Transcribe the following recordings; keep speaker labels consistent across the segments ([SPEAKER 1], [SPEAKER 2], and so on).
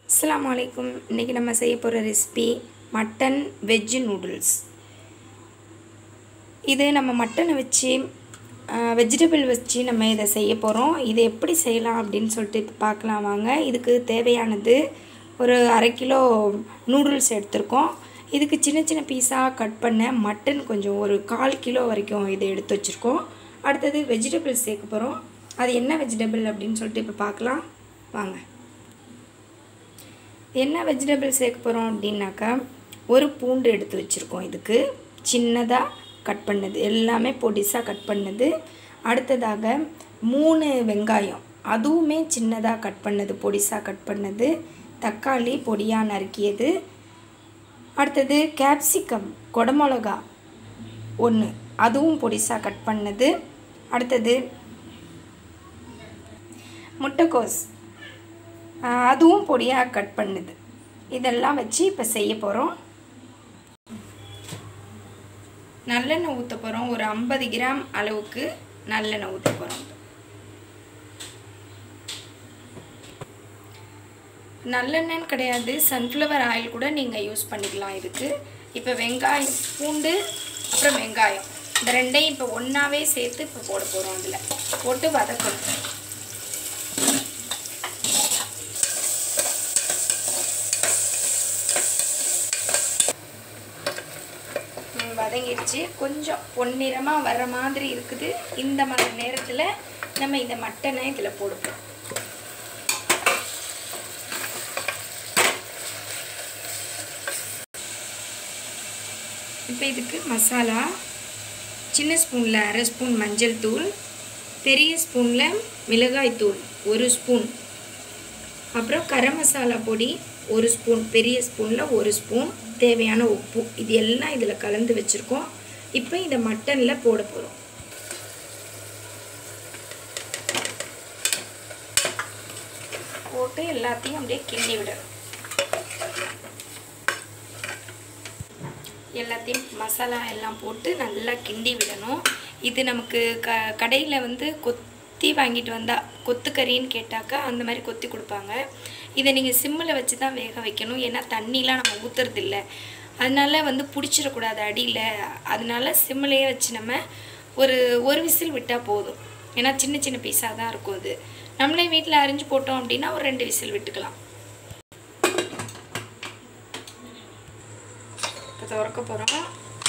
[SPEAKER 1] அஸ்ஸலாமு அலைக்கும் இன்றைக்கி நம்ம செய்ய போகிற ரெசிபி மட்டன் வெஜ்ஜு நூடுல்ஸ் இது நம்ம மட்டனை வச்சு வெஜிடபிள் வச்சு நம்ம இதை செய்ய போகிறோம் இது எப்படி செய்யலாம் அப்படின்னு சொல்லிட்டு இப்போ பார்க்கலாம் வாங்க இதுக்கு தேவையானது ஒரு அரை கிலோ நூடுல்ஸ் எடுத்திருக்கோம் இதுக்கு சின்ன சின்ன பீஸாக கட் பண்ண மட்டன் கொஞ்சம் ஒரு கால் கிலோ வரைக்கும் இதை எடுத்து வச்சுருக்கோம் அடுத்தது வெஜிடபிள் சேர்க்க போகிறோம் அது என்ன வெஜிடபிள் அப்படின்னு சொல்லிட்டு இப்போ பார்க்கலாம் வாங்க என்ன வெஜிடபிள் சேர்க்க போகிறோம் அப்படின்னாக்கா ஒரு பூண்டு எடுத்து வச்சுருக்கோம் இதுக்கு சின்னதாக கட் பண்ணது எல்லாமே பொடிசாக கட் பண்ணது அடுத்ததாக மூணு வெங்காயம் அதுவுமே சின்னதாக கட் பண்ணது பொடிசாக கட் பண்ணது தக்காளி பொடியாக நறுக்கியது அடுத்தது கேப்சிகம் கொடமிளகா ஒன்று அதுவும் பொடிசாக கட் பண்ணது அடுத்தது முட்டைக்கோஸ் அதுவும் பொடியாக கட் பண்ணுது இதெல்லாம் வச்சு இப்போ செய்ய போகிறோம் நல்லெண்ணெய் ஊற்ற போகிறோம் ஒரு ஐம்பது கிராம் அளவுக்கு நல்லெண்ணெய் ஊற்ற போகிறோம் நல்லெண்ணெய்ன்னு கிடையாது சன்ஃப்ளவர் ஆயில் கூட நீங்கள் யூஸ் பண்ணிக்கலாம் இதுக்கு இப்போ வெங்காயம் பூண்டு அப்புறம் வெங்காயம் இந்த ரெண்டையும் இப்போ ஒன்றாவே சேர்த்து இப்போ போட போகிறோம் அதில் போட்டு வதக்கணும் வதங்கிடுச்சு கொஞ்சம் பொன்னிறமாக வர்ற மாதிரி இருக்குது இந்த மாதிரி நேரத்தில் நம்ம இந்த மட்டனை இதில் போடுவோம் இப்போ இதுக்கு மசாலா சின்ன ஸ்பூனில் அரை ஸ்பூன் மஞ்சள் தூள் பெரிய ஸ்பூனில் மிளகாய் தூள் ஒரு ஸ்பூன் அப்புறம் கரம் மசாலா பொடி ஒரு ஸ்பூன் பெரிய ஸ்பூனில் ஒரு ஸ்பூன் தேவையான உப்பு இது எல்லாம் இதில் கலந்து வச்சுருக்கோம் இப்போ இதை மட்டனில் போட போகிறோம் போட்டு எல்லாத்தையும் அப்படியே கிண்டி விடணும் எல்லாத்தையும் மசாலா எல்லாம் போட்டு நல்லா கிண்டி விடணும் இது நமக்கு க கடையில் வந்து கொத்தி வாங்கிட்டு வந்தால் கொத்துக்கறின்னு கேட்டாக்கா அந்த மாதிரி கொத்தி கொடுப்பாங்க இதை நீங்கள் சிம்மில் வச்சு தான் வேக வைக்கணும் ஏன்னா தண்ணிலாம் நம்ம ஊற்றுறதில்ல அதனால வந்து பிடிச்சிடக்கூடாது அடியில் அதனால சிம்மிலேயே வச்சு நம்ம ஒரு ஒரு விசில் விட்டால் போதும் ஏன்னா சின்ன சின்ன பீஸாக தான் இருக்கும் அது நம்மளே வீட்டில் அரிஞ்சு போட்டோம் அப்படின்னா ஒரு ரெண்டு விசில் விட்டுக்கலாம் இப்போ திறக்க போகிறோம்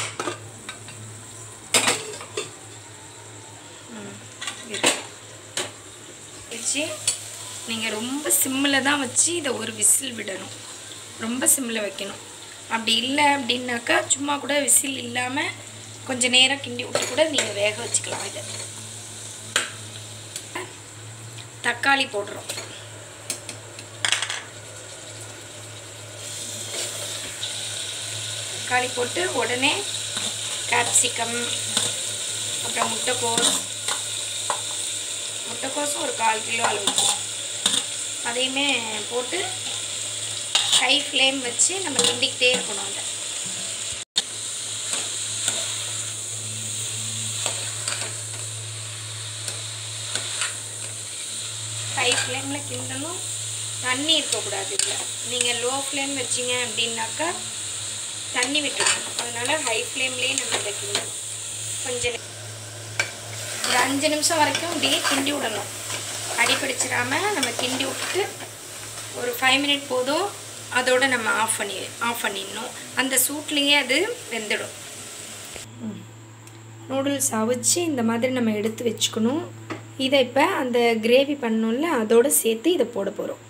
[SPEAKER 1] வச்சு நீங்கள் ரொம்ப சிம்மில் தான் வச்சு இதை ஒரு விசில் விடணும் ரொம்ப சிம்மில் வைக்கணும் அப்படி இல்லை அப்படின்னாக்கா சும்மா கூட விசில் இல்லாமல் கொஞ்சம் நேரம் கிண்டி விட்டு கூட நீங்கள் வேக வச்சுக்கலாம் இதை தக்காளி போடுறோம் தக்காளி போட்டு உடனே கேப்சிகம் அப்புறம் முட்டைக்கோஸ் முட்டைக்கோஸும் ஒரு கால் கிலோ அளவுக்கு அதையுமே போட்டு ஹை ஃப்ளேம் வச்சு நம்ம கிண்டிக்கிட்டே இருக்கணும் அதை ஹை ஃப்ளேமில் கிண்டணும் தண்ணி இருக்கக்கூடாது இதில் நீங்கள் லோ ஃப்ளேம் வச்சிங்க அப்படின்னாக்கா தண்ணி விட்டுடும் அதனால் ஹை ஃப்ளேம்லேயே நம்ம இதை கிண்டணும் கொஞ்சம் ஒரு அஞ்சு நிமிஷம் வரைக்கும் அப்படியே கிண்டி விடணும் அடி பிடிச்சிடாமல் நம்ம கிண்டி விட்டுட்டு ஒரு ஃபைவ் மினிட் போதும் அதோடு நம்ம ஆஃப் பண்ணி ஆஃப் பண்ணிடணும் அந்த சூட்லேயே அது வெந்துடும் நூடுல்ஸ் அவிச்சு இந்த மாதிரி நம்ம எடுத்து வச்சுக்கணும் இதை இப்போ அந்த கிரேவி பண்ணோம்ல அதோடு சேர்த்து இதை போட போகிறோம்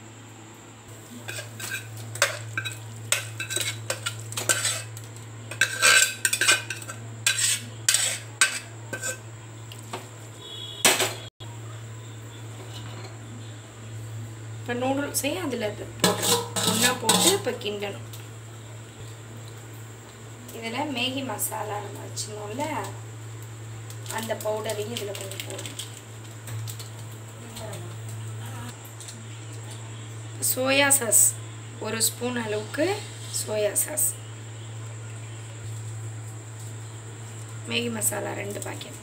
[SPEAKER 1] இப்போ நூடுல்ஸையும் அதில் போட்டுரும் ஒன்றா போட்டு இப்போ கிண்டணும் இதில் மேகி மசாலா நம்ம வச்சுனோம்ல அந்த பவுடரையும் இதில் கொஞ்சம் போடணும் சோயா சாஸ் ஒரு ஸ்பூன் அளவுக்கு சோயா சாஸ் மேகி மசாலா ரெண்டு பாக்கெட்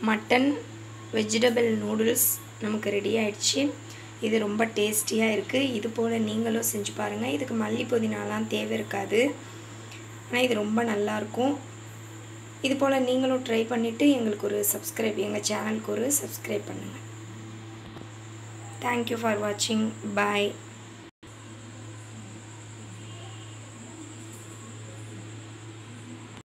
[SPEAKER 1] மட்டன் வெஜிடபிள் நூடுல்ஸ் நமக்கு ரெடி ஆயிடுச்சு இது ரொம்ப டேஸ்டியாக இருக்குது இது போல் நீங்களும் செஞ்சு பாருங்கள் இதுக்கு மல்லி புதினாலாம் தேவை இருக்காது ஆனால் இது ரொம்ப நல்லாயிருக்கும் இது போல் நீங்களும் ட்ரை பண்ணிவிட்டு எங்களுக்கு ஒரு சப்ஸ்கிரைப் எங்கள் சேனலுக்கு ஒரு சப்ஸ்கிரைப் பண்ணுங்கள் தேங்க்யூ ஃபார் வாட்சிங் பாய்